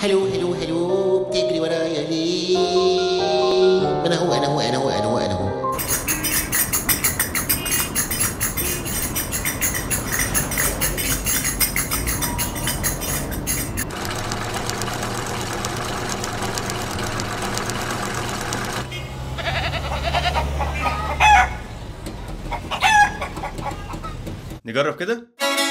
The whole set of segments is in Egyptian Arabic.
هلو هلو هلو بتجري ورايا ليه ما انا هو انا هو انا هو انا هو انا هو نجرب كده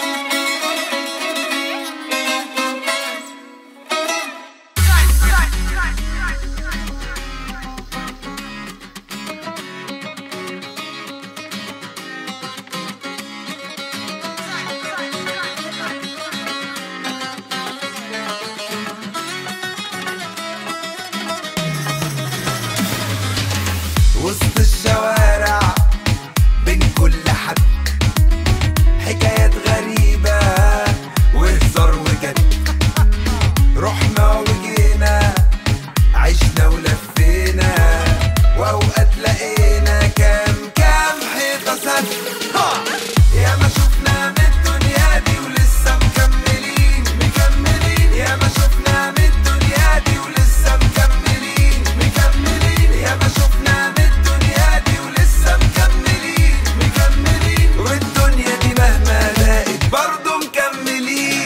وسط الشوارع بين كل حد حكايات غريبة وهزار وجد رحنا وجينا عشنا ولفينا وأوقات لقينا كام كام حيطة سد ها! يا ما شفنا من الدنيا دي ولسه مكملين مكملين يا ما شفنا من الدنيا دي ولسه مكملين مكملين يا ما شفنا من الدنيا دي ولسه مكملين مكملين والدنيا دي مهما ضاقت برضه مكملين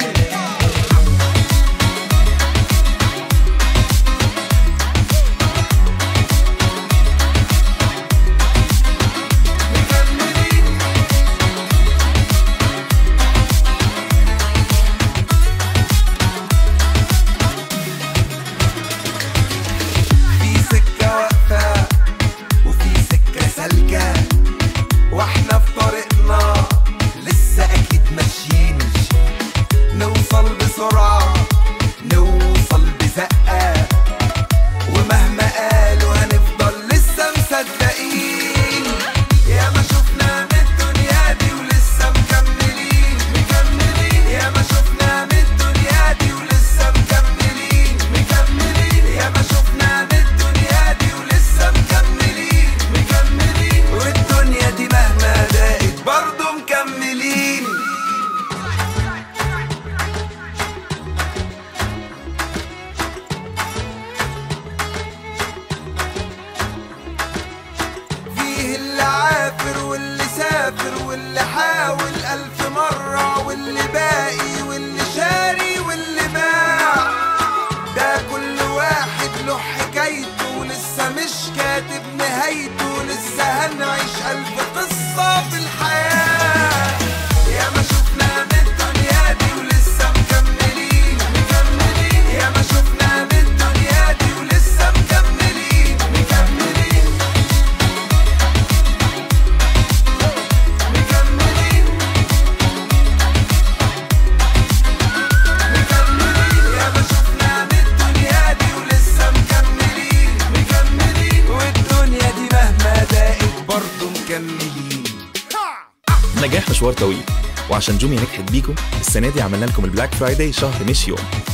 مكملين في سكة واقفة وفي سكة سالكة واحنا في طريقنا لسه أكيد ماشيين نوصل بسرعة نوصل بزقة ومهما قالوا هنفضل لسه مصدقين يا ما شفنا من الدنيا دي ولسه مكملين مكملين يا ما شفنا من الدنيا دي ولسه مكملين مكملين يا ما شفنا من الدنيا دي ولسه مكملين مكملين والدنيا دي مهما ضاقت برضه مكملين فيه اللي عافر واللي سافر واللي حاول ألف مرة واللي باقي واللي شاري واللي باع ده كل واحد له حكايته ولسه مش كاتب نهايته لسه هنعيش ألف قصة في الحياة يا ما شفنا من الدنيا دي ولسه مكملين مكملين يا ما شفنا من الدنيا دي ولسه مكملين مكملين مكملين مكملين يا ما شفنا من الدنيا دي ولسه مكملين مكملين والدنيا دي مهما ضاقت برضه مكملين نجاح مشوار طويل وعشان جوميا نجحت بيكم السنه دي عملنا لكم البلاك فرايداي شهر مش يوم